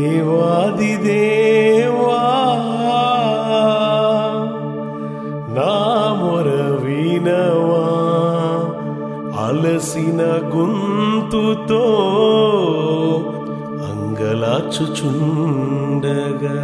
దేవాది దేవా నా మొర వినవా అలసిన గొంతుతో అంగలాచుచుండగా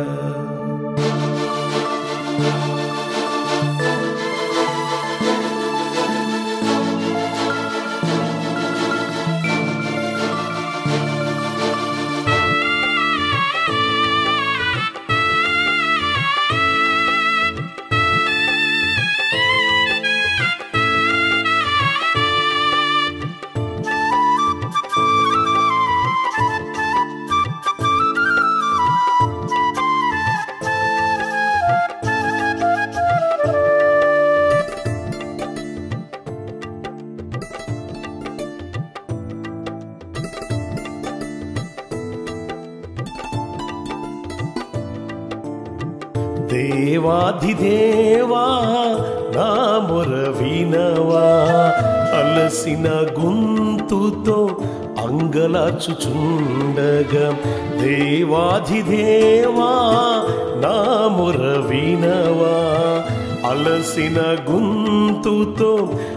దేవాధిదేవా నా మొర వినవా అలసిన గొంతుతో అంగలాచుచుండగా దేవాధిదేవా నా మొర వినవా అలసిన గొంతుతో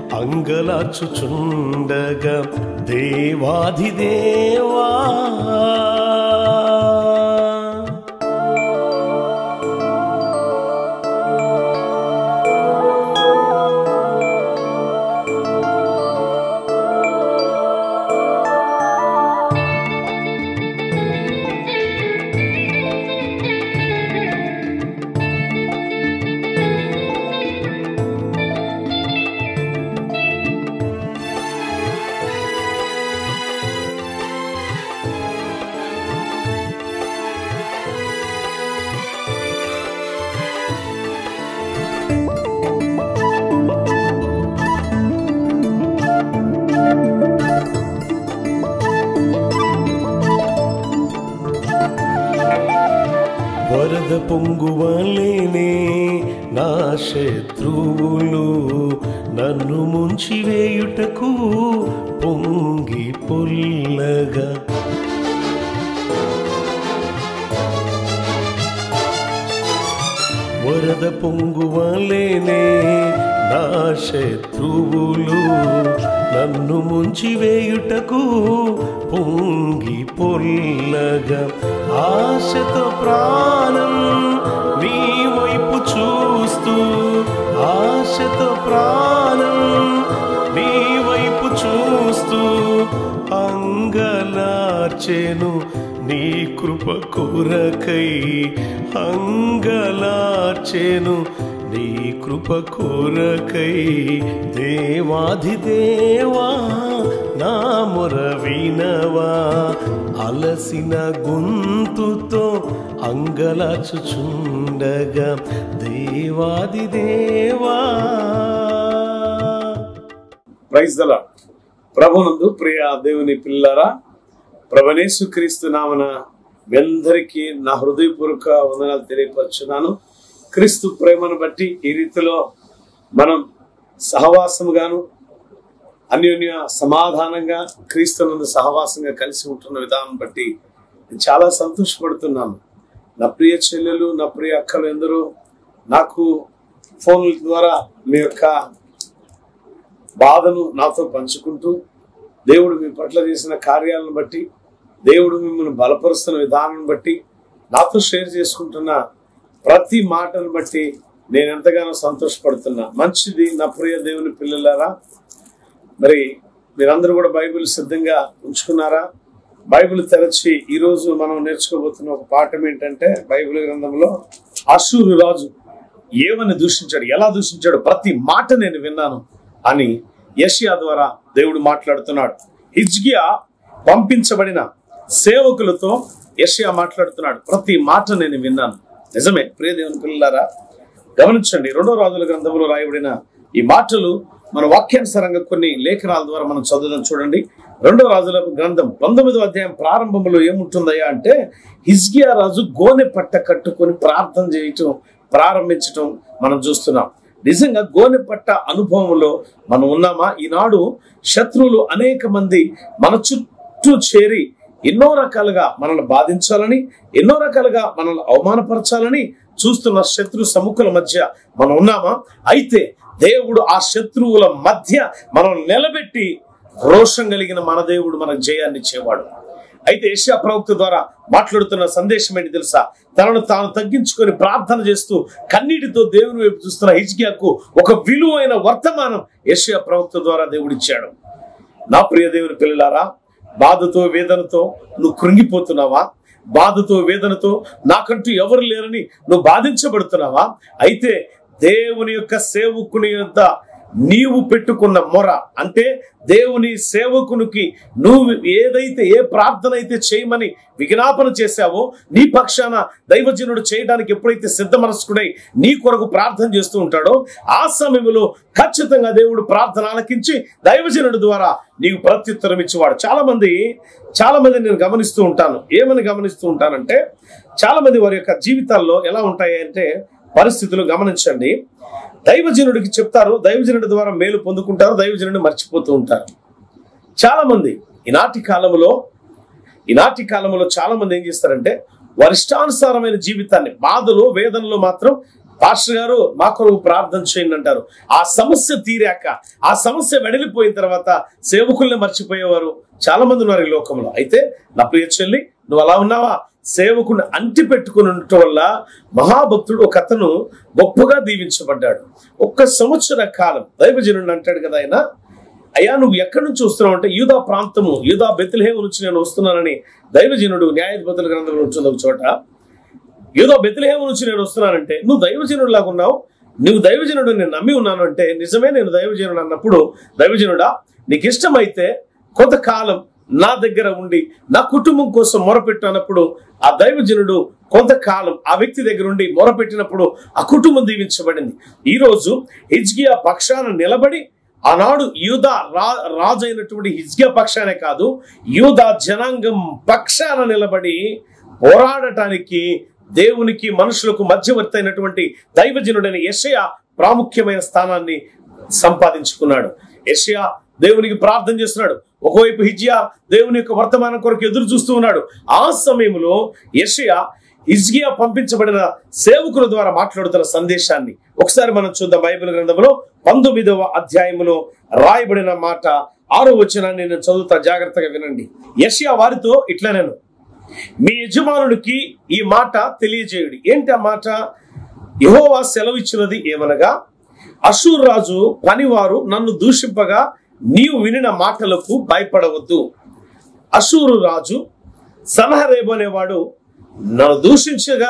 అంగలాచుచుండగా దేవాధిదేవా వరద పొంగువలేనే నా శత్రువులు నన్ను ముంచివేయుటకు పొంగి పొల్లగా వరద పొంగువలేనే నా శత్రువులు నన్ను ముంచివేయుటకు పొంగి పొల్లగా ఆశతో ప్రాణం నీ వైపు చూస్తూ ఆశతో ప్రాణం నీ వైపు చూస్తూ అంగలార్చెను నీ కృప కొరకై అంగలార్చెను నీ కృప కొరకై దేవాధిదేవా నా మొర వినవా అలసిన గొంతుతో అంగలాచుచుండగా దేవాదిదేవా ప్రైజ్ దల ప్రభునందు ప్రియ దేవుని పిల్లరా ప్రభనేసు క్రీస్తు నామన మీ అందరికీ నా హృదయపూర్వక వందనాలు తెలియపరుచున్నాను క్రీస్తు ప్రేమను బట్టి ఈ రీతిలో మనం సహవాసముగాను అన్యోన్య సమాధానంగా క్రీస్తునందు సహవాసంగా కలిసి ఉంటున్న విధానం బట్టి నేను చాలా సంతోషపడుతున్నాను నా ప్రియ చెల్లెలు నా ప్రియ అక్కలు ఎందరో నాకు ఫోన్ల ద్వారా మీ యొక్క బాధను నాతో పంచుకుంటూ దేవుడు మీ పట్ల చేసిన కార్యాలను బట్టి దేవుడు మిమ్మల్ని బలపరుస్తున్న విధానం బట్టి నాతో షేర్ చేసుకుంటున్న ప్రతి మాటను బట్టి నేను ఎంతగానో సంతోషపడుతున్నా మంచిది నా ప్రియ దేవుని పిల్లలారా మరి మీరందరూ కూడా బైబిల్ సిద్ధంగా ఉంచుకున్నారా బైబిల్ తెరచి ఈ రోజు మనం నేర్చుకోబోతున్న ఒక పాఠం ఏంటంటే బైబిల్ గ్రంథంలో అశూరు రాజు ఏమని దూషించాడు ఎలా దూషించాడు ప్రతి మాట నేను విన్నాను అని యషియా ద్వారా దేవుడు మాట్లాడుతున్నాడు హిజ్కియా పంపించబడిన సేవకులతో యషియా మాట్లాడుతున్నాడు ప్రతి మాట నేను విన్నాను నిజమే ప్రియ దేవుని పిల్లలారా గమనించండి రెండో రాజుల గ్రంథంలో రాయబడిన ఈ మాటలు మన వాక్యానుసారంగా కొన్ని లేఖనాల ద్వారా మనం చదువుదాం చూడండి రెండో రాజుల గ్రంథం పంతొమ్మిదో అధ్యాయం ప్రారంభంలో ఏముంటుందయ్యా అంటే హిజ్కియా రాజు గోనె పట్ట కట్టుకొని ప్రార్థన చేయటం ప్రారంభించటం మనం చూస్తున్నాం నిజంగా గోనె పట్ట అనుభవంలో మనం ఉన్నామా ఈనాడు శత్రువులు అనేక మంది మన చుట్టూ చేరి ఎన్నో రకాలుగా మనల్ని బాధించాలని ఎన్నో రకాలుగా మనల్ని అవమానపరచాలని చూస్తున్న శత్రు సముఖుల మధ్య మనం ఉన్నామా అయితే దేవుడు ఆ శత్రువుల మధ్య మనం నిలబెట్టి రోషం కలిగిన మన దేవుడు మనకు జయాన్ని ఇచ్చేవాడు అయితే ఏషియా ప్రవక్త ద్వారా మాట్లాడుతున్న సందేశం ఏంటి తెలుసా తనను తాను తగ్గించుకొని ప్రార్థన చేస్తూ కన్నీటితో దేవుని వైపు చూస్తున్న హిజ్కియాకు ఒక విలువైన వర్తమానం ఏషియా ప్రవక్త ద్వారా దేవుడిచ్చాడు నా ప్రియ దేవుని పిల్లలారా బాధతో వేదనతో నువ్వు కృంగిపోతున్నావా బాధతో వేదనతో నాకంటూ ఎవరు లేరని నువ్వు బాధించబడుతున్నావా అయితే దేవుని యొక్క సేవకుని యొక్క నీవు పెట్టుకున్న మొర అంటే దేవుని సేవకునికి నువ్వు ఏదైతే ఏ ప్రార్థన అయితే చేయమని విజ్ఞాపన చేశావో నీ పక్షాన దైవజనుడు చేయడానికి ఎప్పుడైతే సిద్ధ మనస్కుడై నీ కొరకు ప్రార్థన చేస్తూ ఉంటాడో ఆ సమయంలో ఖచ్చితంగా దేవుడు ప్రార్థన ఆలకించి దైవజనుడి ద్వారా నీకు ప్రత్యుత్తరం ఇచ్చేవాడు చాలా మంది చాలా మంది నేను గమనిస్తూ ఉంటాను ఏమని గమనిస్తూ ఉంటానంటే చాలా మంది వారి యొక్క జీవితాల్లో ఎలా ఉంటాయి అంటే పరిస్థితులు గమనించండి దైవజనుడికి చెప్తారు దైవజనుడి ద్వారా మేలు పొందుకుంటారు దైవజనుడిని మర్చిపోతూ ఉంటారు చాలా మంది ఈనాటి కాలంలో ఈనాటి కాలంలో చాలా మంది ఏం చేస్తారంటే వారి ఇష్టానుసారమైన జీవితాన్ని బాధలు వేదనలు మాత్రం పాస్టర్ గారు మా కొరకు ప్రార్థన చేయండి అంటారు ఆ సమస్య తీరాక ఆ సమస్య వెడలిపోయిన తర్వాత సేవకుల్ని మర్చిపోయేవారు చాలా మంది ఉన్నారు ఈ లోకంలో అయితే నా ప్రియ చెల్లి నువ్వు అలా ఉన్నావా సేవకుని అంటి పెట్టుకుని ఉండటం వల్ల మహాభక్తుడు ఒక అతను గొప్పగా దీవించబడ్డాడు ఒక్క సంవత్సర కాలం దైవజనుడు అంటాడు కదా ఆయన అయ్యా నువ్వు ఎక్కడి నుంచి వస్తున్నావు అంటే యూదా ప్రాంతము యూదా బెత్లహేము నుంచి నేను వస్తున్నానని దైవజనుడు న్యాయాధిపతుల గ్రంథంలో ఉంటుంది ఒక చోట యూదా బెత్లహేము నుంచి నేను వస్తున్నానంటే నువ్వు దైవజనుడు లాగా ఉన్నావు నువ్వు దైవజనుడు నేను నమ్మి ఉన్నాను అంటే నిజమే నేను దైవజనుడు అన్నప్పుడు దైవజనుడా నీకు ఇష్టమైతే కొంతకాలం నా దగ్గర ఉండి నా కుటుంబం కోసం మొరపెట్టు అన్నప్పుడు ఆ దైవజనుడు కొంతకాలం ఆ వ్యక్తి దగ్గర ఉండి మొరపెట్టినప్పుడు ఆ కుటుంబం దీవించబడింది ఈ రోజు హిజ్కియా పక్షాన నిలబడి ఆనాడు యూదా రా రాజు అయినటువంటి హిజ్కియా పక్షానే కాదు యూదా జనాంగం పక్షాన నిలబడి పోరాడటానికి దేవునికి మనుషులకు మధ్యవర్తి అయినటువంటి దైవజనుడైన యెషయా ప్రాముఖ్యమైన స్థానాన్ని సంపాదించుకున్నాడు యెషయా దేవునికి ప్రార్థన చేస్తున్నాడు ఒకవైపు హిజ్యా దేవుని యొక్క వర్తమానం కొరకు ఎదురు చూస్తూ ఉన్నాడు ఆ సమయంలో యెషయా హిజ్కియా పంపించబడిన సేవకుల ద్వారా మాట్లాడుతున్న సందేశాన్ని ఒకసారి మనం చూద్దాం బైబిల్ గ్రంథంలో పంతొమ్మిదవ అధ్యాయములో రాయబడిన మాట ఆరో వచనాన్ని నేను చదువుతా జాగ్రత్తగా వినండి యెషయా వారితో ఇట్లా నేను మీ యజమానుడికి ఈ మాట తెలియజేయుడి ఏంటి ఆ మాట యహోవా సెలవిచ్చినది ఏమనగా అశూర్ రాజు పనివారు నన్ను దూషింపగా నీవు వినిన మాటలకు భయపడవద్దు అశూరు రాజు సలహరేబు అనేవాడు నన్ను దూషించగా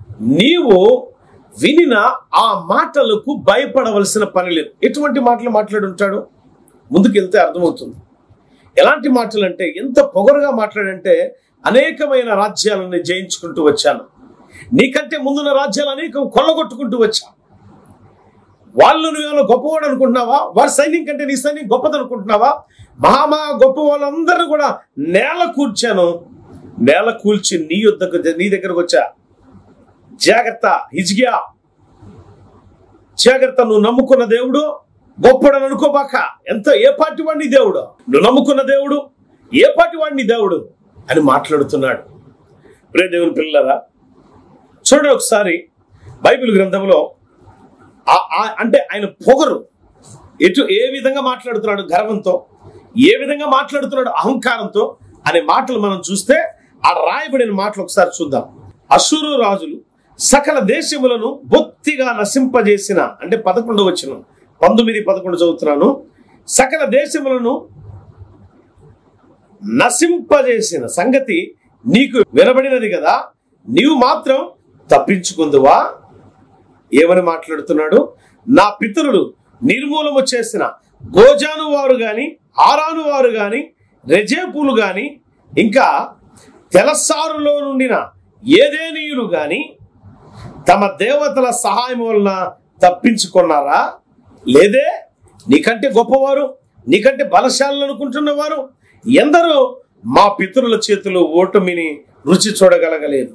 నీవు వినిన ఆ మాటలకు భయపడవలసిన పని లేదు ఎటువంటి మాటలు మాట్లాడుంటాడు ముందుకెళ్తే అర్థమవుతుంది ఎలాంటి మాటలు అంటే ఎంత పొగరుగా మాట్లాడంటే అనేకమైన రాజ్యాలను జయించుకుంటూ వచ్చాను నీకంటే ముందున్న రాజ్యాలు అనేకం కొల్లగొట్టుకుంటూ వచ్చా వాళ్ళు నువ్వేమైనా గొప్పవాడు అనుకుంటున్నావా వారి సైన్యం కంటే నీ సైన్యం గొప్పది అనుకుంటున్నావా మహామా గొప్ప వాళ్ళందరూ కూడా నేల కూర్చాను నేల కూల్చి నీ యొద్దకు నీ దగ్గరకు వచ్చా జాగ్రత్త హిజ్గియా జాగ్రత్త నువ్వు నమ్ముకున్న దేవుడు గొప్పడని అనుకోబాక ఎంత ఏ పార్టీ వాడిని దేవుడు నువ్వు నమ్ముకున్న దేవుడు ఏ పార్టీ వాడిని దేవుడు అని మాట్లాడుతున్నాడు ప్రియ దేవుని పిల్లరా చూడండి ఒకసారి బైబిల్ గ్రంథంలో ఆ- ఆ- అంటే ఆయన పొగరు ఎటు ఏ విధంగా మాట్లాడుతున్నాడు గర్వంతో ఏ విధంగా మాట్లాడుతున్నాడు అహంకారంతో అనే మాటలు మనం చూస్తే ఆ రాయబడిన మాటలు ఒకసారి చూద్దాం అశూరు రాజులు సకల దేశములను బొత్తిగా నశింపజేసిన అంటే పదకొండు వచ్చిన పంతొమ్మిది పదకొండు చదువుతున్నాను సకల దేశములను నశింపజేసిన సంగతి నీకు వినబడినది కదా నీవు మాత్రం తప్పించుకుందువా ఏమని మాట్లాడుతున్నాడు నా పితరులు నిర్మూలము చేసిన గోజాను వారు గాని ఆరాను వారు గాని రెజేపులు గాని ఇంకా తెలసారులో నుండిన ఏదేనీయులు గాని తమ దేవతల సహాయం వలన తప్పించుకున్నారా లేదే నీకంటే గొప్పవారు నీకంటే బలశాలను అనుకుంటున్నవారు ఎందరో మా పితరుల చేతిలో ఓటమిని రుచి చూడగలగలేదు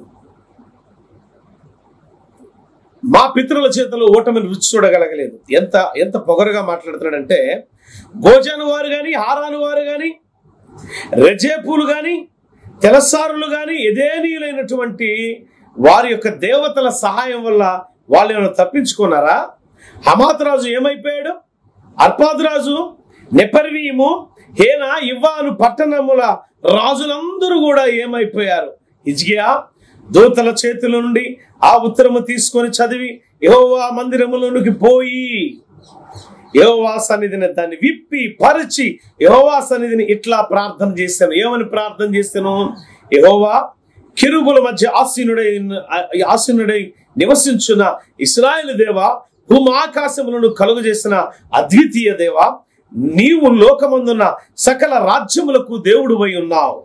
మా పితరుల చేతిలో ఓటమిని రుచి చూడగలగలేదు ఎంత ఎంత పొగరుగా మాట్లాడుతున్నాడంటే గోజాను వారు గాని హారాను వారు గాని రెజేపులు గాని తెలసారులు గాని ఎదేనీయులైనటువంటి వారి యొక్క దేవతల సహాయం వల్ల వాళ్ళు ఏమైనా తప్పించుకున్నారా హమాత్ రాజు ఏమైపోయాడు అర్పాద్ రాజు నెపర్వీము హేన ఇవ్వాను పట్టణముల రాజులందరూ కూడా ఏమైపోయారు హిజ్కియా దూతల చేతుల నుండి ఆ ఉత్తరము తీసుకొని చదివి యెహోవా మందిరములోనికి పోయి యహోవా సన్నిధిని దాన్ని విప్పి పరిచి యహోవా సన్నిధిని ఇట్లా ప్రార్థన చేశాను ఏమని ప్రార్థన చేశాను యహోవా కిరుబుల మధ్య ఆసీనుడై ఆసీనుడై నివసించున్న ఇస్రాయేల్ దేవ భూమాకాశములను కలుగు చేసిన అద్వితీయ దేవ నీవు లోకమందున్న సకల రాజ్యములకు దేవుడు ఉన్నావు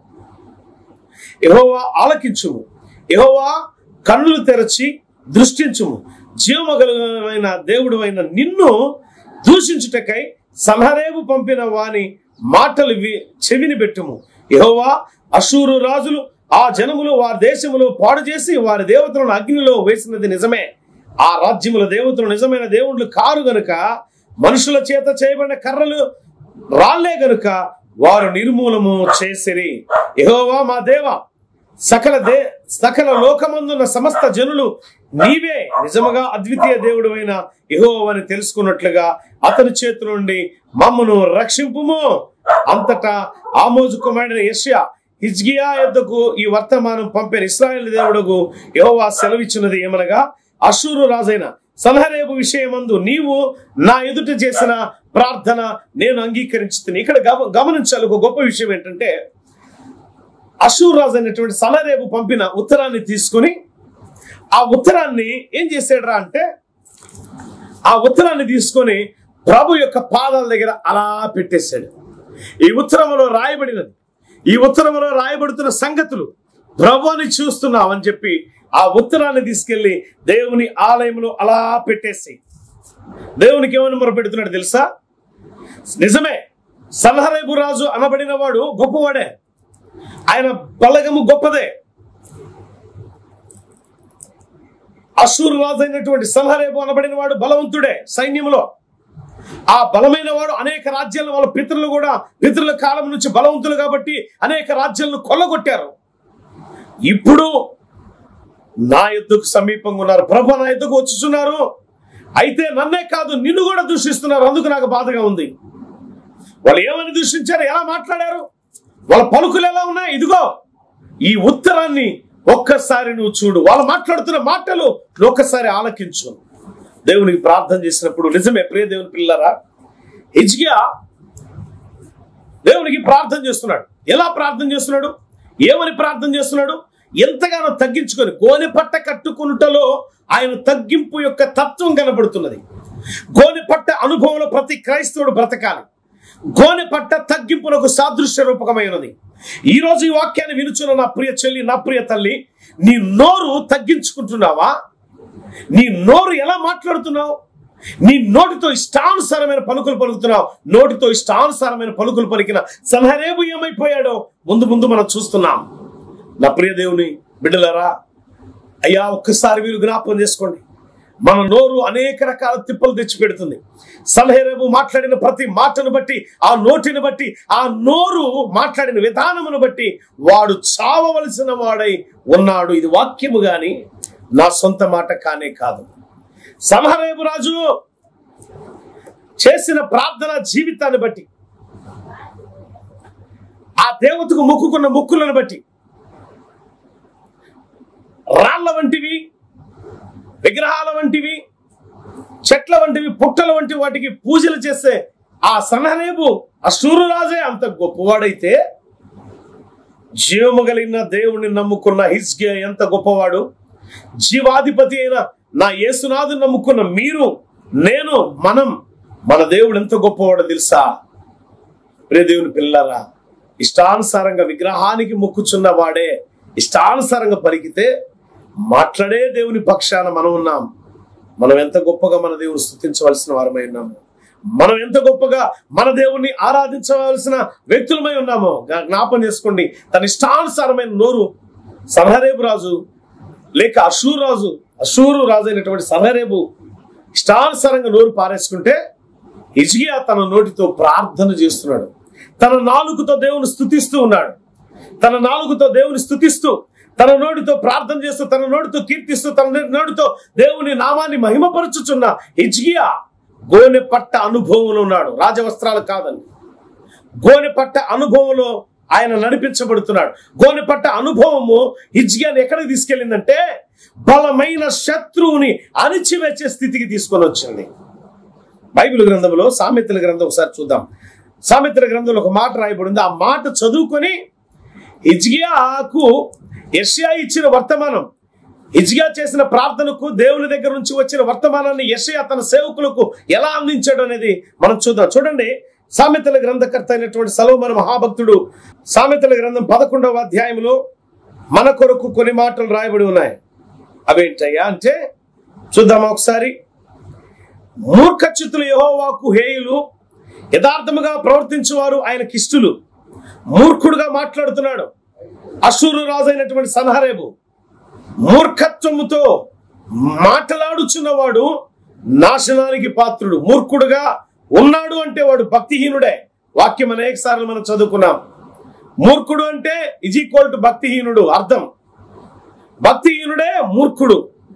యహోవా ఆలకించుము యహోవా కన్నులు తెరచి దృష్టించుము జీవమగలమైన దేవుడు అయిన నిన్ను దూషించుటకై సలహరేవు పంపిన వాని మాటలు వి- చెవిని పెట్టుము యహోవా అశూరు రాజులు ఆ జనములు వారి దేశములో పాడు చేసి వారి దేవతలను అగ్నిలో వేసినది నిజమే ఆ రాజ్యముల దేవతలు నిజమైన దేవుళ్ళు కారు గనుక మనుషుల చేత చేయబడిన కర్రలు రాళ్లే గనుక వారు నిర్మూలము చేసిరి యెహోవా మా దేవ సకల దే సకల లోకమందున్న సమస్త జనులు నీవే నిజముగా అద్వితీయ దేవుడు అయిన అని తెలుసుకున్నట్లుగా అతని చేతి నుండి మమ్మను రక్షింపుము అంతటా ఆమోజు కుమారుడైన యెషయా హిజ్గియా యొద్దకు ఈ వర్తమానం పంపిన ఇస్రాయేల్ దేవుడుకు యెహోవా సెలవిచ్చినది ఏమనగా అశూరు రాజైన సలహరేబు విషయమందు నీవు నా ఎదుట చేసిన ప్రార్థన నేను అంగీకరించుతుని ఇక్కడ గమ- గమనించాలి ఒక గొప్ప విషయం ఏంటంటే అశూర్ రాజు అనేటువంటి సలరేబు పంపిన ఉత్తరాన్ని తీసుకుని ఆ ఉత్తరాన్ని ఏం చేసాడురా అంటే ఆ ఉత్తరాన్ని తీసుకొని ప్రభు యొక్క పాదాల దగ్గర అలా పెట్టేశాడు ఈ ఉత్తరములో రాయబడినది ఈ ఉత్తరములో రాయబడుతున్న సంగతులు ప్రభుని చూస్తున్నావు అని చెప్పి ఆ ఉత్తరాన్ని తీసుకెళ్లి దేవుని ఆలయంలో అలా పెట్టేసి దేవునికి ఏమని మొరపెడుతున్నాడు తెలుసా నిజమే సలహరేబు రాజు అనబడిన వాడు గొప్పవాడే ఆయన బలగము గొప్పదే అసూరు రాజు అయినటువంటి సలహరేబు అనబడిన వాడు బలవంతుడే సైన్యంలో ఆ బలమైన వాడు అనేక రాజ్యాలను వాళ్ళ పితరులు కూడా పితరుల కాలం నుంచి బలవంతులు కాబట్టి అనేక రాజ్యాలను కొల్లగొట్టారు ఇప్పుడు నా ఎద్దుకు సమీపంగా ఉన్నారు ప్రభు నా ఎద్దుకు వచ్చుచున్నారు అయితే నన్నే కాదు నిన్ను కూడా దూషిస్తున్నారు అందుకు నాకు బాధగా ఉంది వాళ్ళు ఏమని దూషించారు ఎలా మాట్లాడారు వాళ్ళ పలుకులు ఎలా ఉన్నాయి ఇదిగో ఈ ఉత్తరాన్ని ఒక్కసారి నువ్వు చూడు వాళ్ళు మాట్లాడుతున్న మాటలు నువ్వు ఒక్కసారి ఆలకించు దేవునికి ప్రార్థన చేసినప్పుడు నిజమే ప్రియ దేవుని పిల్లరా హిజ్కియా దేవునికి ప్రార్థన చేస్తున్నాడు ఎలా ప్రార్థన చేస్తున్నాడు ఏమని ప్రార్థన చేస్తున్నాడు ఎంతగానో తగ్గించుకొని గోనె పట్ట కట్టుకునుటలో ఆయన తగ్గింపు యొక్క తత్వం కనబడుతున్నది గోనె పట్ట అనుభవంలో ప్రతి క్రైస్తవుడు బ్రతకాలి గోనె పట్ట తగ్గింపునకు సాదృశ్య రూపకమైనది ఈ రోజు ఈ వాక్యాన్ని వినుచున్న నా ప్రియ చెల్లి నా ప్రియ తల్లి నీ నోరు తగ్గించుకుంటున్నావా నీ నోరు ఎలా మాట్లాడుతున్నావు నీ నోటితో ఇష్టానుసారమైన పలుకులు పలుకుతున్నావు నోటితో ఇష్టానుసారమైన పలుకులు పలికిన సలహరేబు ఏమైపోయాడో ముందు ముందు మనం చూస్తున్నాం నా ప్రియ దేవుని బిడ్డలారా అయ్యా ఒక్కసారి మీరు జ్ఞాపకం చేసుకోండి మన నోరు అనేక రకాల తిప్పలు తెచ్చి పెడుతుంది సలహేరేబు మాట్లాడిన ప్రతి మాటను బట్టి ఆ నోటిని బట్టి ఆ నోరు మాట్లాడిన విధానమును బట్టి వాడు చావవలసిన వాడై ఉన్నాడు ఇది వాక్యము గాని నా సొంత మాట కానే కాదు సలహరేబు రాజు చేసిన ప్రార్థన జీవితాన్ని బట్టి ఆ దేవతకు మొక్కుకున్న మొక్కులను బట్టి రాళ్ల వంటివి విగ్రహాల వంటివి చెట్ల వంటివి పుట్టల వంటి వాటికి పూజలు చేసే ఆ సనహనేబు ఆ సూర్యరాజే అంత గొప్పవాడైతే జీవము కలిగిన దేవుణ్ణి నమ్ముకున్న హిజ్గే ఎంత గొప్పవాడు జీవాధిపతి అయిన నా యేసునాథు నమ్ముకున్న మీరు నేను మనం మన దేవుడు ఎంత గొప్పవాడో తెలుసా ప్రియ దేవుని పిల్లరా ఇష్టానుసారంగా విగ్రహానికి మొక్కుచున్న వాడే ఇష్టానుసారంగా పలికితే మాట్లాడే దేవుని పక్షాన మనం ఉన్నాం మనం ఎంత గొప్పగా మన దేవుని స్థుతించవలసిన వారమై ఉన్నాము మనం ఎంత గొప్పగా మన దేవుణ్ణి ఆరాధించవలసిన వ్యక్తులమై ఉన్నామో జ్ఞా- జ్ఞాపం చేసుకోండి తన ఇష్టానుసారమైన నోరు సనహరేబు రాజు లేక అశూరు రాజు అశూరు రాజు అయినటువంటి సనహరేబు ఇష్టానుసారంగా నోరు పారేసుకుంటే హిజ్కియా తన నోటితో ప్రార్థన చేస్తున్నాడు తన నాలుగుతో దేవుని స్థుతిస్తూ ఉన్నాడు తన నాలుగుతో దేవుని స్థుతిస్తూ తన నోటితో ప్రార్థన చేస్తూ తన నోటితో కీర్తిస్తూ తన నోటితో దేవుని నామాన్ని మహిమపరచుచున్న హిజ్కియా గోనె పట్ట అనుభవంలో ఉన్నాడు రాజవస్త్రాలు కాదండి గోనె పట్ట అనుభవంలో ఆయన నడిపించబడుతున్నాడు గోనె పట్ట అనుభవము హిజ్కియాని ఎక్కడికి తీసుకెళ్ళిందంటే బలమైన శత్రువుని అణిచివేసే స్థితికి తీసుకొని వచ్చింది బైబిల్ గ్రంథంలో సామెతల గ్రంథం ఒకసారి చూద్దాం సామెతల గ్రంథంలో ఒక మాట రాయబడింది ఆ మాట చదువుకొని హిజ్కియాకు యెషయా ఇచ్చిన వర్తమానం హిజ్కియా చేసిన ప్రార్థనకు దేవుని దగ్గర నుంచి వచ్చిన వర్తమానాన్ని యెషయా తన సేవకులకు ఎలా అందించాడు అనేది మనం చూద్దాం చూడండి సామెతల గ్రంథకర్త అయినటువంటి సలోమన మహాభక్తుడు సామెతల గ్రంథం పదకొండవ అధ్యాయంలో మన కొరకు కొన్ని మాటలు రాయబడి ఉన్నాయి అవేంటయ్యా అంటే చూద్దామా ఒకసారి మూర్ఖచ్యుతులు యహోవాకు హేయులు యథార్థముగా ప్రవర్తించువారు ఆయనకి ఇష్టలు మూర్ఖుడుగా మాట్లాడుతున్నాడు అసూరు రాజు అయినటువంటి సన్హరేబు మూర్ఖత్వముతో మాట్లాడుచున్నవాడు నాశనానికి పాత్రుడు మూర్ఖుడుగా ఉన్నాడు అంటే వాడు భక్తిహీనుడే వాక్యం అనేక సార్లు మనం చదువుకున్నాం మూర్ఖుడు అంటే ఇజ్ ఈక్వల్ టు భక్తిహీనుడు అర్థం భక్తిహీనుడే మూర్ఖుడు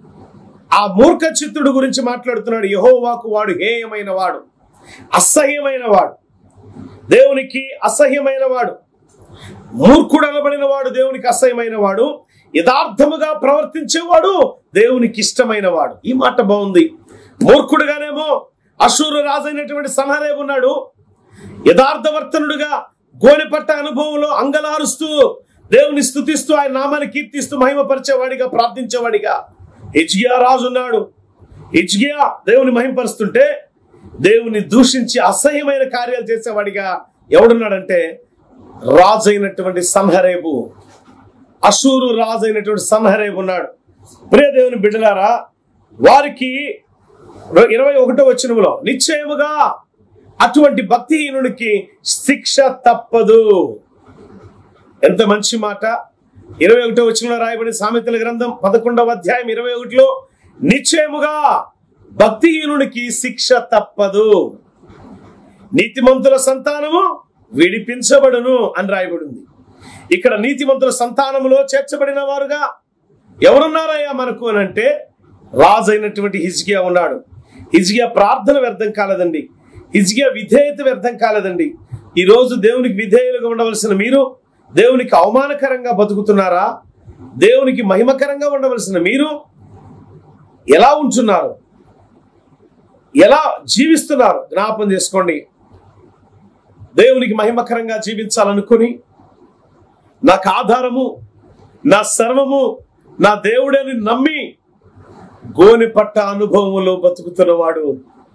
ఆ మూర్ఖ చిత్తుడు గురించి మాట్లాడుతున్నాడు యహోవాకు వాడు హేయమైన వాడు అసహ్యమైన వాడు దేవునికి అసహ్యమైన వాడు మూర్ఖుడు అనబడిన వాడు దేవునికి అసహ్యమైన వాడు యథార్థముగా ప్రవర్తించేవాడు దేవునికి ఇష్టమైన వాడు ఈ మాట బాగుంది మూర్ఖుడుగానేమో అశూరు రాజైనటువంటి సన్హరేబు ఉన్నాడు యథార్థవర్తనుడుగా గోనెపట్ట అనుభవంలో అంగలారుస్తూ దేవుని స్థుతిస్తూ ఆయన నామాన్ని కీర్తిస్తూ మహిమపరిచేవాడిగా ప్రార్థించేవాడిగా హిజ్గియా రాజు ఉన్నాడు హిజ్గియా దేవుని మహిమపరుస్తుంటే దేవుని దూషించి అసహ్యమైన కార్యాలు చేసేవాడిగా ఎవడున్నాడంటే రాజు అయినటువంటి సన్హరేబు అశూరు రాజు అయినటువంటి సన్హరేబు ఉన్నాడు ప్రియ దేవుని బిడ్డలారా వారికి ఇరవై ఒకటో వచనములో నిశ్చయముగా అటువంటి భక్తిహీనునికి శిక్ష తప్పదు ఎంత మంచి మాట ఇరవై ఒకటో వచనంలో రాయబడిన సామెతల గ్రంథం పదకొండవ అధ్యాయం ఇరవై ఒకటిలో నిశ్చయముగా భక్తిహీనునికి శిక్ష తప్పదు నీతిమంతుల సంతానము విడిపించబడును అని రాయబడింది ఇక్కడ నీతిమంతుల సంతానములో చేర్చబడిన వారుగా ఎవరున్నారయ్యా మనకు అని అంటే రాజు అయినటువంటి హిజ్కియా ఉన్నాడు హిజ్కియా ప్రార్థన వ్యర్థం కాలేదండి హిజ్కియా విధేయత వ్యర్థం కాలేదండి ఈ రోజు దేవునికి విధేయులుగా ఉండవలసిన మీరు దేవునికి అవమానకరంగా బతుకుతున్నారా దేవునికి మహిమకరంగా ఉండవలసిన మీరు ఎలా ఉంటున్నారు ఎలా జీవిస్తున్నారు జ్ఞాపం చేసుకోండి దేవునికి మహిమకరంగా జీవించాలనుకుని నాకు ఆధారము నా సర్వము నా దేవుడని నమ్మి గోని పట్ట అనుభవములో బతుకుతున్నవాడు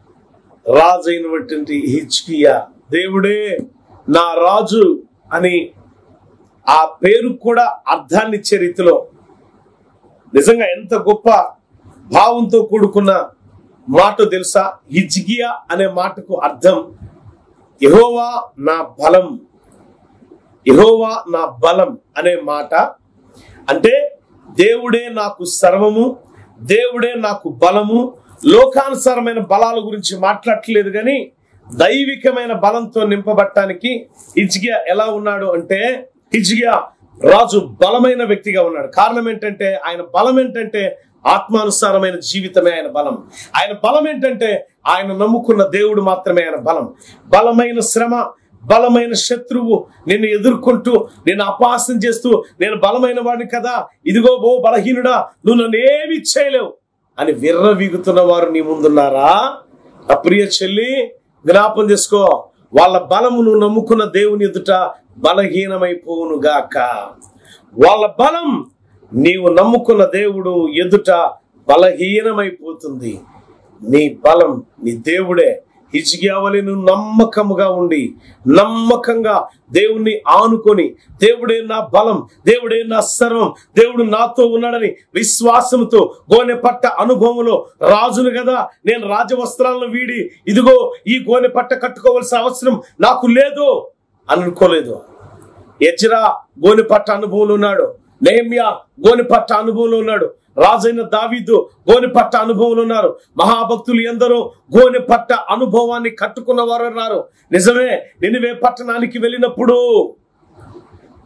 రాజైనటువంటి హిచ్కియా దేవుడే నా రాజు అని ఆ పేరు కూడా అర్థాన్ని ఇచ్చే రీతిలో నిజంగా ఎంత గొప్ప భావంతో కూడుకున్న మాట తెలుసా హిజ్గియా అనే మాటకు అర్థం యహోవా నా బలం యహోవా నా బలం అనే మాట అంటే దేవుడే నాకు సర్వము దేవుడే నాకు బలము లోకానుసారమైన బలాల గురించి మాట్లాడట్లేదు కానీ దైవికమైన బలంతో నింపబట్టడానికి హిజ్గియా ఎలా ఉన్నాడు అంటే హిజ్గియా రాజు బలమైన వ్యక్తిగా ఉన్నాడు కారణం ఏంటంటే ఆయన బలం ఏంటంటే ఆత్మానుసారమైన జీవితమే ఆయన బలం ఆయన బలం ఏంటంటే ఆయన నమ్ముకున్న దేవుడు మాత్రమే ఆయన బలం బలమైన శ్రమ బలమైన శత్రువు నిన్ను ఎదుర్కొంటూ నేను అపహాసం చేస్తూ నేను బలమైన వాడిని కదా ఇదిగో ఓ బలహీనుడా నువ్వు నన్ను ఏమి చేయలేవు అని విర్రవీగుతున్న వారు నీ ముందున్నారా నా ప్రియ చెల్లి జ్ఞాపం చేసుకో వాళ్ళ బలము నువ్వు నమ్ముకున్న దేవుని ఎదుట బలహీనమైపోవును గాక వాళ్ళ బలం నీవు నమ్ముకున్న దేవుడు ఎదుట బలహీనమైపోతుంది నీ బలం నీ దేవుడే హిజ్గియావలి నువ్వు నమ్మకముగా ఉండి నమ్మకంగా దేవుణ్ణి ఆనుకొని దేవుడే నా బలం దేవుడే నా సర్వం దేవుడు నాతో ఉన్నాడని విశ్వాసంతో గోనె పట్ట అనుభవంలో రాజును కదా నేను రాజవస్త్రాలను వీడి ఇదిగో ఈ గోనె పట్ట కట్టుకోవాల్సిన అవసరం నాకు లేదు అని అనుకోలేదు ఎజ్రా గోనె పట్ట అనుభవంలో ఉన్నాడు నేమ్యా గోనె పట్ట అనుభవంలో ఉన్నాడు రాజైన దావీదు గోనె పట్ట అనుభవంలో ఉన్నారు మహాభక్తులు ఎందరో గోనె పట్ట అనుభవాన్ని కట్టుకున్న వారు ఉన్నారు నిజమే నినివే పట్టణానికి వెళ్ళినప్పుడు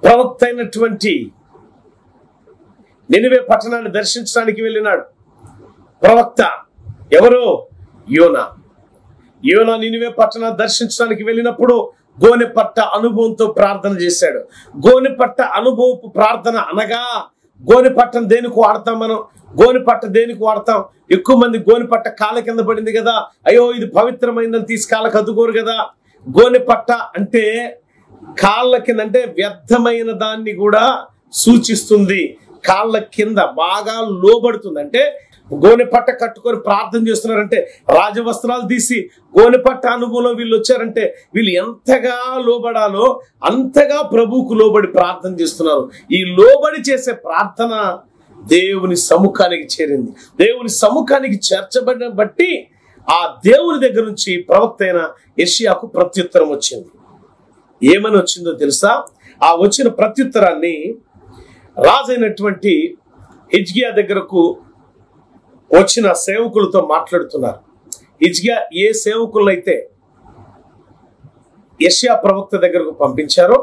ప్రవక్త అయినటువంటి నినివే పట్టణాన్ని దర్శించడానికి వెళ్ళినాడు ప్రవక్త ఎవరు యోనా యోనా నినివే పట్టణాన్ని దర్శించడానికి వెళ్ళినప్పుడు గోనె పట్ట అనుభవంతో ప్రార్థన చేశాడు గోనె పట్ట అనుభవపు ప్రార్థన అనగా గోనె పట్టను దేనికి వాడతాం మనం గోనె పట్ట దేనికి వాడతాం ఎక్కువ మంది గోనె పట్ట కాళ్ళ కింద పడింది కదా అయ్యో ఇది పవిత్రమైందని తీసి కాళ్ళకి అద్దుకోరు కదా గోనె పట్ట అంటే కాళ్ళ కింద అంటే వ్యర్థమైన దాన్ని కూడా సూచిస్తుంది కాళ్ళ కింద బాగా లోబడుతుంది అంటే గోనె పట్ట కట్టుకొని ప్రార్థన చేస్తున్నారంటే రాజవస్త్రాలు తీసి గోనె పట్ట అనుభవంలో వీళ్ళు వచ్చారంటే వీళ్ళు ఎంతగా లోబడాలో అంతగా ప్రభువుకు లోబడి ప్రార్థన చేస్తున్నారు ఈ లోబడి చేసే ప్రార్థన దేవుని సముఖానికి చేరింది దేవుని సముఖానికి చేర్చబడిన బట్టి ఆ దేవుని దగ్గర నుంచి ప్రవక్త అయిన యెషయాకు ప్రత్యుత్తరం వచ్చింది ఏమని వచ్చిందో తెలుసా ఆ వచ్చిన ప్రత్యుత్తరాన్ని రాజైనటువంటి హిజ్గియా దగ్గరకు వచ్చిన సేవకులతో మాట్లాడుతున్నారు హిజ్గియా ఏ సేవకులైతే యష్యా ప్రవక్త దగ్గరకు పంపించారో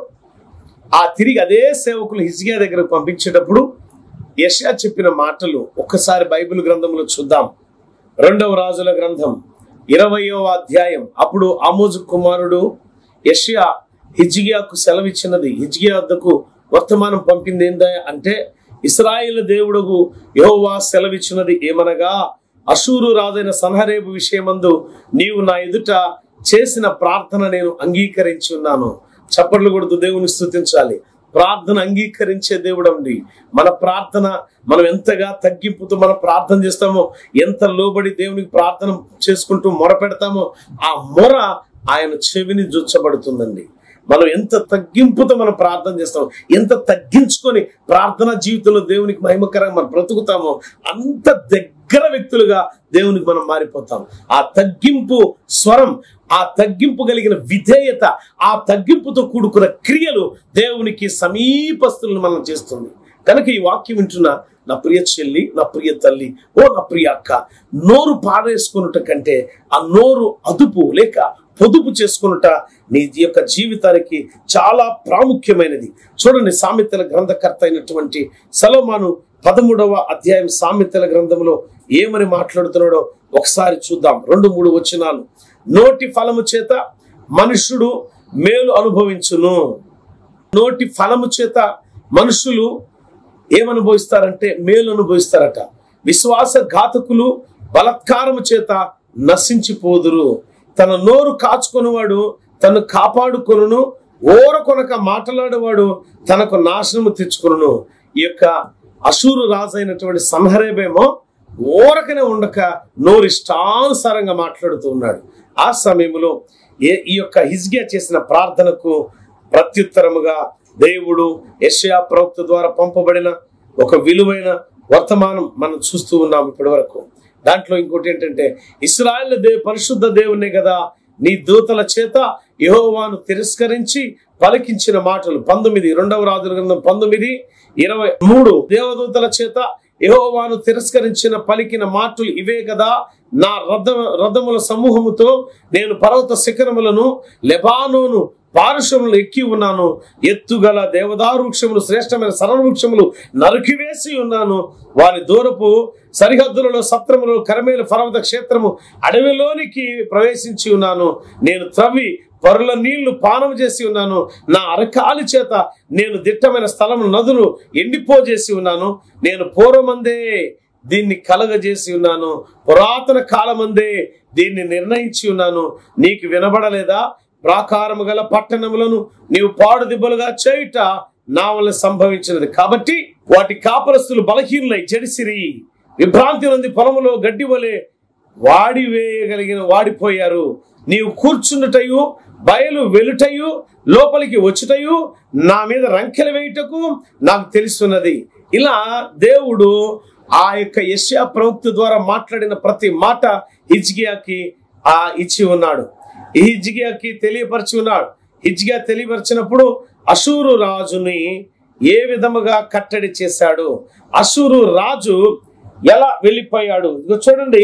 ఆ తిరిగి అదే సేవకులు హిజ్గియా దగ్గరకు పంపించేటప్పుడు యష్యా చెప్పిన మాటలు ఒక్కసారి బైబిల్ గ్రంథంలో చూద్దాం రెండవ రాజుల గ్రంథం ఇరవయవ అధ్యాయం అప్పుడు ఆమోజు కుమారుడు యష్యా హిజ్గియాకు సెలవిచ్చినది హిజ్గియా వద్దకు వర్తమానం పంపింది ఏందా అంటే ఇస్రాయేల్ దేవుడుగు యెహోవా సెలవిచ్చినది ఏమనగా అషూరు రాజైన సన్హరేబు విషయమందు నీవు నా ఎదుట చేసిన ప్రార్థన నేను అంగీకరించి ఉన్నాను చప్పట్లు కొడుతూ దేవుని స్థుతించాలి ప్రార్థన అంగీకరించే దేవుడు అండి మన ప్రార్థన మనం ఎంతగా తగ్గింపుతో మనం ప్రార్థన చేస్తామో ఎంత లోబడి దేవునికి ప్రార్థన చేసుకుంటూ మొర పెడతామో ఆ మొర ఆయన చెవిని జుచ్చబడుతుందండి మనం ఎంత తగ్గింపుతో మనం ప్రార్థన చేస్తామో ఎంత తగ్గించుకొని ప్రార్థన జీవితంలో దేవునికి మహిమకరంగా మనం బ్రతుకుతామో అంత దగ్గర వ్యక్తులుగా దేవునికి మనం మారిపోతాం ఆ తగ్గింపు స్వరం ఆ తగ్గింపు కలిగిన విధేయత ఆ తగ్గింపుతో కూడుకున్న క్రియలు దేవునికి సమీపస్తులను మనం చేస్తుంది కనుక ఈ వాక్యం వింటున్న నా ప్రియ చెల్లి నా ప్రియ తల్లి ఓ నా ప్రియ అక్క నోరు పాడేసుకున్నట కంటే ఆ నోరు అదుపు లేక పొదుపు చేసుకున్నట నీ యొక్క జీవితానికి చాలా ప్రాముఖ్యమైనది చూడండి సామెతల గ్రంథకర్త అయినటువంటి సలోమాను పదమూడవ అధ్యాయం సామెతల గ్రంథంలో ఏమని మాట్లాడుతున్నాడో ఒకసారి చూద్దాం రెండు మూడు వచనాలు నోటి ఫలము చేత మనుష్యుడు మేలు అనుభవించును నోటి ఫలము చేత మనుషులు ఏమనుభవిస్తారంటే మేలు అనుభవిస్తారట విశ్వాస ఘాతకులు బలత్కారము చేత నశించిపోదురు తన నోరు కాచుకొనివాడు తను కాపాడుకొనును ఓరకొనక మాట్లాడేవాడు తనకు నాశనము తెచ్చుకొనును ఈ యొక్క అసూరు రాజైనటువంటి సంహరేబేమో ఓరకనే ఉండక నోరు ఇష్టానుసారంగా మాట్లాడుతూ ఉన్నాడు ఆ సమయంలో ఏ ఈ యొక్క హిజ్గియా చేసిన ప్రార్థనకు ప్రత్యుత్తరముగా దేవుడు యెషయా ప్రవక్త ద్వారా పంపబడిన ఒక విలువైన వర్తమానం మనం చూస్తూ ఉన్నాం ఇప్పటి వరకు దాంట్లో ఇంకోటి ఏంటంటే ఇస్రాయల్ దే పరిశుద్ధ దేవునే కదా నీ దూతల చేత యెహోవాను తిరస్కరించి పలికించిన మాటలు పంతొమ్మిది రెండవ రాజుల గ్రంథం పంతొమ్మిది ఇరవై మూడు దేవదూతల చేత యెహోవాను తిరస్కరించిన పలికిన మాటలు ఇవే కదా నా రథ రథముల సమూహముతో నేను పర్వత శిఖరములను లెబానోను పారుషములు ఎక్కి ఉన్నాను ఎత్తుగల దేవదారు వృక్షములు శ్రేష్టమైన సరళ వృక్షములు నరికివేసి ఉన్నాను వారి దూరపు సరిహద్దులలో సత్రములు కరమేలు పర్వత క్షేత్రము అడవిలోనికి ప్రవేశించి ఉన్నాను నేను త్రవ్వి పరుల నీళ్లు పానం చేసి ఉన్నాను నా అరకాలి చేత నేను దిట్టమైన స్థలము నదులు ఎండిపోజేసి ఉన్నాను నేను పూర్వమందే దీన్ని కలగజేసి ఉన్నాను పురాతన కాలమందే దీన్ని నిర్ణయించి ఉన్నాను నీకు వినబడలేదా ప్రాకారము గల పట్టణములను నీవు పాడు దిబ్బలుగా చేయుట నా వల్ల సంభవించినది కాబట్టి వాటి కాపరస్తులు బలహీనులై జడిసిరి విభ్రాంతి నుండి పొలములో గడ్డి వలె వాడి వేయగలిగిన వాడిపోయారు నీవు కూర్చున్నటయు బయలు వెలుటయు లోపలికి వచ్చుటయు నా మీద రంకెలు వేయుటకు నాకు తెలుసున్నది ఇలా దేవుడు ఆ యొక్క యశ్యా ప్రవక్త ద్వారా మాట్లాడిన ప్రతి మాట హిజ్గియాకి ఆ ఇచ్చి ఉన్నాడు ఈ హిజ్గియాకి తెలియపరిచి ఉన్నాడు హిజ్గియా తెలియపరిచినప్పుడు అషూరు రాజుని ఏ విధముగా కట్టడి చేశాడు అషూరు రాజు ఎలా వెళ్ళిపోయాడు ఇదిగో చూడండి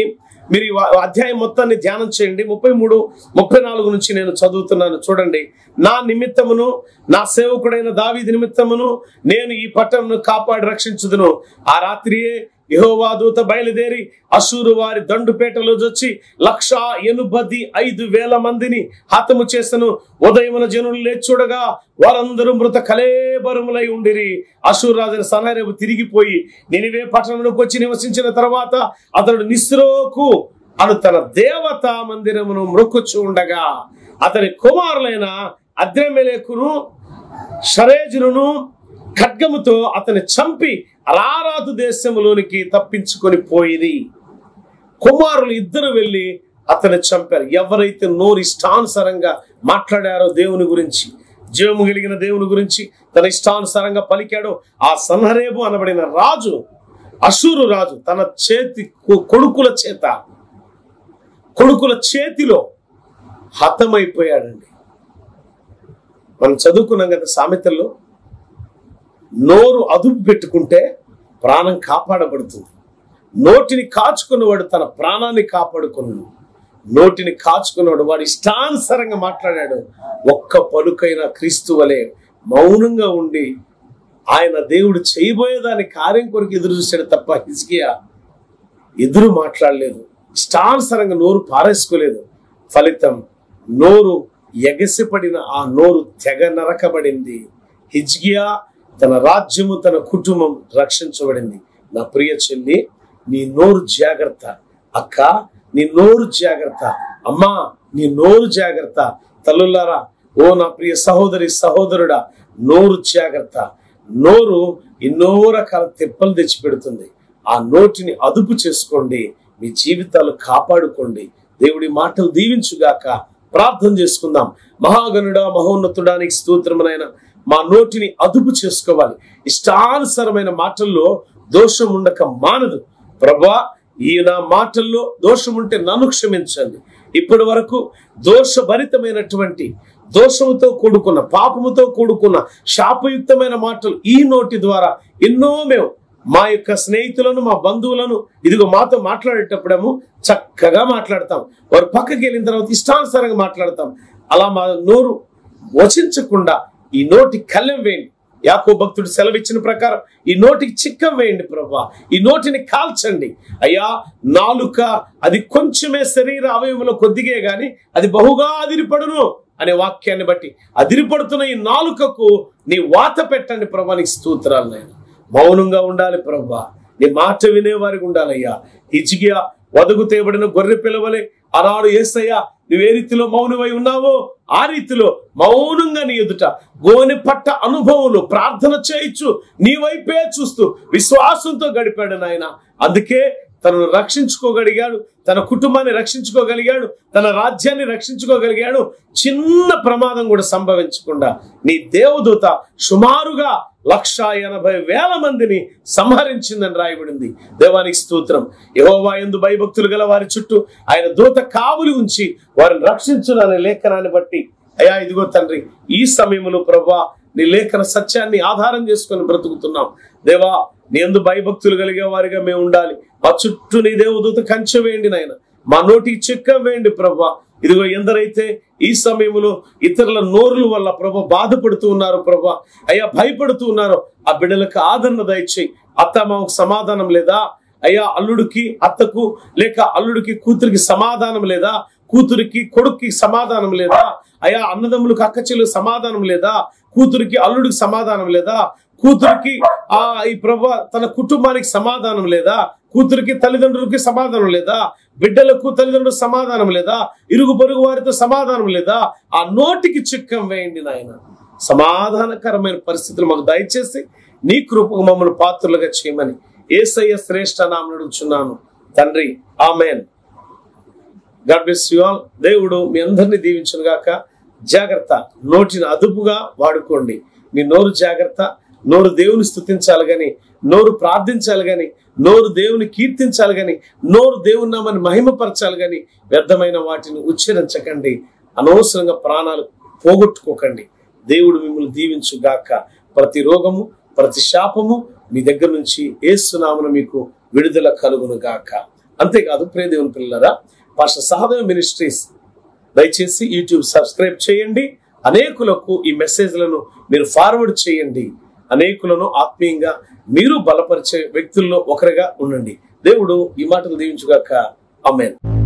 మీరు ఈ వా- అధ్యాయం మొత్తాన్ని ధ్యానం చేయండి ముప్పై మూడు ముప్పై నాలుగు నుంచి నేను చదువుతున్నాను చూడండి నా నిమిత్తమును నా సేవకుడైన దావీది నిమిత్తమును నేను ఈ పట్టణమును కాపాడి రక్షించుదును ఆ రాత్రియే యెహోవా దూత బయలుదేరి అసూరు వారి దండుపేటలో వచ్చి లక్ష ఎనుబది ఐదు వేల మందిని హతము చేసను ఉదయమున జనులు లేచూడగా వారందరూ మృత కలేబరములై ఉండిరి అసూరు రాజుని సనరేపు తిరిగిపోయి నినివే పట్టణంలోకి వచ్చి నివసించిన తర్వాత అతడు నిస్రోకు అను తన దేవతా మందిరమును మ్రొక్కుచూ ఉండగా అతని కుమారులైన అద్రమెలేకును షరేజును ఖడ్గముతో అతని చంపి అరారాతు దేశములోనికి తప్పించుకొని పోయిరి కుమారులు ఇద్దరు వెళ్ళి అతన్ని చంపారు ఎవరైతే నోరు ఇష్టానుసారంగా మాట్లాడారో దేవుని గురించి జీవము కలిగిన దేవుని గురించి తన ఇష్టానుసారంగా పలికాడో ఆ సన్హరేబు అనబడిన రాజు అశూరు రాజు తన చేతి కొ- కొడుకుల చేత కొడుకుల చేతిలో హతమైపోయాడండి మనం చదువుకున్నాం కదా సామెతల్లో నోరు అదుపు పెట్టుకుంటే ప్రాణం కాపాడబడుతుంది నోటిని కాచుకున్నవాడు తన ప్రాణాన్ని కాపాడుకున్నాడు నోటిని కాచుకున్నవాడు వాడు ఇష్టానుసారంగా మాట్లాడాడు ఒక్క పలుకైన క్రీస్తు వలె మౌనంగా ఉండి ఆయన దేవుడు చేయబోయేదాని కార్యం కొరకు ఎదురు చూశాడు తప్ప హిజ్కియా ఎదురు మాట్లాడలేదు ఇష్టానుసారంగా నోరు పారేసుకోలేదు ఫలితం నోరు ఎగసిపడిన ఆ నోరు తెగ నరకబడింది హిజ్కియా తన రాజ్యము తన కుటుంబం రక్షించబడింది నా ప్రియ చెల్లి నీ నోరు జాగ్రత్త అక్క నీ నోరు జాగ్రత్త అమ్మా నీ నోరు జాగ్రత్త తల్లులారా ఓ నా ప్రియ సహోదరి సహోదరుడా నోరు జాగ్రత్త నోరు ఎన్నో రకాల తిప్పలు తెచ్చిపెడుతుంది ఆ నోటిని అదుపు చేసుకోండి మీ జీవితాలు కాపాడుకోండి దేవుడి మాటలు దీవించుగాక ప్రార్థన చేసుకుందాం మహాగణుడా మహోన్నతుడానికి స్తోత్రమునైన మా నోటిని అదుపు చేసుకోవాలి ఇష్టానుసరమైన మాటల్లో దోషం ఉండక మానదు ప్రభా ఈ నా మాటల్లో దోషం ఉంటే నన్ను క్షమించండి ఇప్పటి వరకు దోషభరితమైనటువంటి దోషముతో కూడుకున్న పాపముతో కూడుకున్న శాపయుక్తమైన మాటలు ఈ నోటి ద్వారా ఎన్నో మేము మా యొక్క స్నేహితులను మా బంధువులను ఇదిగో మాతో మాట్లాడేటప్పుడేమో చక్కగా మాట్లాడతాం వారు పక్కకి వెళ్ళిన తర్వాత ఇష్టానుసారంగా మాట్లాడతాం అలా మా నోరు వచించకుండా ఈ నోటి కళ్ళెం వేయండి యాకో భక్తుడు సెలవిచ్చిన ప్రకారం ఈ నోటికి చిక్కం వేయండి ప్రభా ఈ నోటిని కాల్చండి అయ్యా నాలుక అది కొంచెమే శరీర అవయవంలో కొద్దిగే గాని అది బహుగా అదిరిపడును అనే వాక్యాన్ని బట్టి అదిరిపడుతున్న ఈ నాలుకకు నీ వాత పెట్టండి ప్రభా నీకు స్తోత్రాలు నేను మౌనంగా ఉండాలి ప్రభా నీ మాట వినేవారికి ఉండాలయ్యా హిజ్కియా వదకు తేబడిన గొర్రె పిలవలే ఆనాడు ఏసయ్యా నువ్వే రీతిలో మౌనమై ఉన్నావో ఆ రీతిలో మౌనంగా నీ ఎదుట గోనె పట్ట అనుభవంలో ప్రార్థన చేయొచ్చు నీ వైపే చూస్తూ విశ్వాసంతో గడిపాడు నాయన అందుకే తనను రక్షించుకోగలిగాడు తన కుటుంబాన్ని రక్షించుకోగలిగాడు తన రాజ్యాన్ని రక్షించుకోగలిగాడు చిన్న ప్రమాదం కూడా సంభవించకుండా నీ దేవదూత సుమారుగా లక్ష ఎనభై వేల మందిని సంహరించిందని రాయబడింది దేవానికి స్తోత్రం యహోవా ఎందు భయభక్తులు గల వారి చుట్టూ ఆయన దూత కావులి ఉంచి వారిని రక్షించుననే లేఖనాన్ని బట్టి అయ్యా ఇదిగో తండ్రి ఈ సమయంలో ప్రభా నీ లేఖన సత్యాన్ని ఆధారం చేసుకొని బ్రతుకుతున్నాం దేవా నీ ఎందు భయభక్తులు కలిగే వారిగా మేము ఉండాలి మా చుట్టూ నీ దేవదూత కంచె వేయండి నాయన మా నోటికి చిక్కం వేయండి ప్రభా ఇదిగో ఎందరైతే ఈ సమయంలో ఇతరుల నోరుల వల్ల ప్రభా బాధపడుతూ ఉన్నారు ప్రభా అయ్యా భయపడుతూ ఉన్నారు ఆ బిడ్డలకు ఆదరణ దయచేయి అత్త మాకు సమాధానం లేదా అయ్యా అల్లుడికి అత్తకు లేక అల్లుడికి కూతురికి సమాధానం లేదా కూతురికి కొడుక్కి సమాధానం లేదా అయ్యా అన్నదమ్ములకు అక్కచెల్లకు సమాధానం లేదా కూతురికి అల్లుడికి సమాధానం లేదా కూతురికి ఆ ఈ ప్రభా తన కుటుంబానికి సమాధానం లేదా కూతురికి తల్లిదండ్రులకి సమాధానం లేదా బిడ్డలకు తల్లిదండ్రులకు సమాధానం లేదా ఇరుగు పొరుగు వారితో సమాధానం లేదా ఆ నోటికి చిక్కం వేయండి నాయన సమాధానకరమైన పరిస్థితులు మాకు దయచేసి నీ కృపకు మమ్మల్ని పాత్రలుగా చేయమని ఏసయ్య శ్రేష్ఠ నామని అడుగుచున్నాను తండ్రి amen god bless you all దేవుడు మీ అందరినీ దీవించును గాక జాగ్రత్త నోటిని అదుపుగా వాడుకోండి మీ నోరు జాగ్రత్త నోరు దేవుని స్థుతించాలి గాని నోరు ప్రార్థించాలి గాని నోరు దేవుని కీర్తించాలి గాని నోరు దేవుని నామని మహిమపరచాలి గాని వ్యర్థమైన వాటిని ఉచ్చరించకండి అనవసరంగా ప్రాణాలు పోగొట్టుకోకండి దేవుడు మిమ్మల్ని దీవించు గాక ప్రతి రోగము ప్రతి శాపము మీ దగ్గర నుంచి ఏసునామను మీకు విడుదల కలుగును గాక అంతేకాదు ప్రియ దేవుని పిల్లరా పాస్టర్ సహదేవ్ మినిస్ట్రీస్ దయచేసి యూట్యూబ్ సబ్స్క్రైబ్ చేయండి అనేకులకు ఈ మెసేజ్లను మీరు ఫార్వర్డ్ చేయండి అనేకులను ఆత్మీయంగా మీరు బలపరిచే వ్యక్తుల్లో ఒకరిగా ఉండండి దేవుడు ఈ మాటలు దీవించుగాక అమెన్